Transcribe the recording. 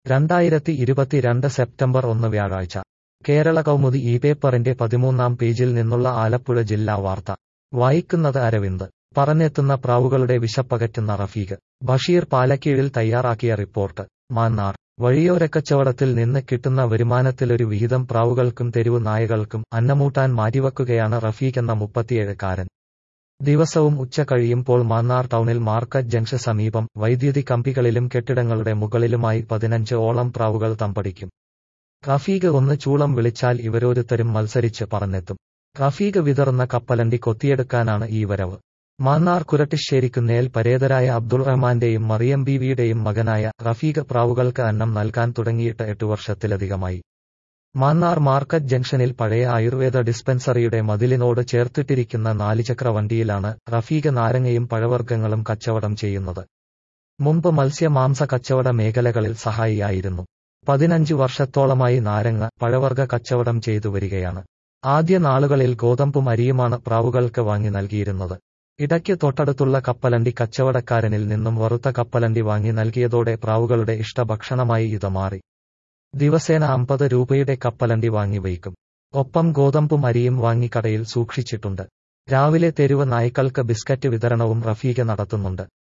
രണ്ടായിരത്തി ഇരുപത്തിരണ്ട് സെപ്റ്റംബർ ഒന്ന് വ്യാഴാഴ്ച കേരള കൗമുദി ഈ പേപ്പറിന്റെ പതിമൂന്നാം പേജിൽ നിന്നുള്ള ആലപ്പുഴ ജില്ലാ വാർത്ത വായിക്കുന്നത് അരവിന്ദ് പറന്നെത്തുന്ന പ്രാവുകളുടെ വിശപ്പകറ്റുന്ന റഫീഖ് ബഷീർ പാലക്കീഴിൽ തയ്യാറാക്കിയ റിപ്പോർട്ട് മാന്നാർ വഴിയോരക്കച്ചവടത്തിൽ നിന്ന് കിട്ടുന്ന വരുമാനത്തിലൊരു വിഹിതം പ്രാവുകൾക്കും തെരുവു നായകൾക്കും അന്നമൂട്ടാൻ മാറ്റിവെക്കുകയാണ് റഫീഖ് എന്ന മുപ്പത്തിയേഴുകാരൻ ദിവസവും ഉച്ച കഴിയുമ്പോൾ മാന്നാർ ടൗണിൽ മാർക്കറ്റ് ജംഗ്ഷൻ സമീപം വൈദ്യുതി കമ്പികളിലും കെട്ടിടങ്ങളുടെ മുകളിലുമായി പതിനഞ്ച് ഓളം പ്രാവുകൾ തമ്പടിക്കും റഫീഖ് ഒന്ന് ചൂളം വിളിച്ചാൽ ഇവരോരുത്തരും മത്സരിച്ച് പറന്നെത്തും റഫീഖ് വിതറുന്ന കപ്പലണ്ടി കൊത്തിയെടുക്കാനാണ് ഈ വരവ് മാന്നാർ കുരട്ടിശ്ശേരിക്കുന്നേൽ പരേതരായ അബ്ദുൾ റഹ്മാന്റെയും മറിയം ബീവിയുടെയും മകനായ റഫീഖ് പ്രാവുകൾക്ക് അന്നം നൽകാൻ തുടങ്ങിയിട്ട് എട്ടു വർഷത്തിലധികമായി മാന്നാർ മാർക്കറ്റ് ജംഗ്ഷനിൽ പഴയ ആയുർവേദ ഡിസ്പെൻസറിയുടെ മതിലിനോട് ചേർത്തിട്ടിരിക്കുന്ന നാലുചക്ര വണ്ടിയിലാണ് റഫീഖ് നാരങ്ങയും പഴവർഗ്ഗങ്ങളും കച്ചവടം ചെയ്യുന്നത് മുമ്പ് മത്സ്യ മാംസ കച്ചവട മേഖലകളിൽ സഹായിയായിരുന്നു പതിനഞ്ചു വർഷത്തോളമായി നാരങ്ങ പഴവർഗ്ഗ കച്ചവടം ചെയ്തു വരികയാണ് ആദ്യ നാളുകളിൽ ഗോതമ്പും അരിയുമാണ് പ്രാവുകൾക്ക് വാങ്ങി നൽകിയിരുന്നത് ഇടയ്ക്ക് തൊട്ടടുത്തുള്ള കപ്പലണ്ടി കച്ചവടക്കാരനിൽ നിന്നും വറുത്ത കപ്പലണ്ടി വാങ്ങി നൽകിയതോടെ പ്രാവുകളുടെ ഇഷ്ടഭക്ഷണമായി ഇത് മാറി ദിവസേന അമ്പത് രൂപയുടെ കപ്പലണ്ടി വാങ്ങി വയ്ക്കും ഒപ്പം ഗോതമ്പും അരിയും വാങ്ങി കടയിൽ സൂക്ഷിച്ചിട്ടുണ്ട് രാവിലെ തെരുവ് നായ്ക്കൾക്ക് ബിസ്ക്കറ്റ് വിതരണവും റഫീഖ് നടത്തുന്നുണ്ട്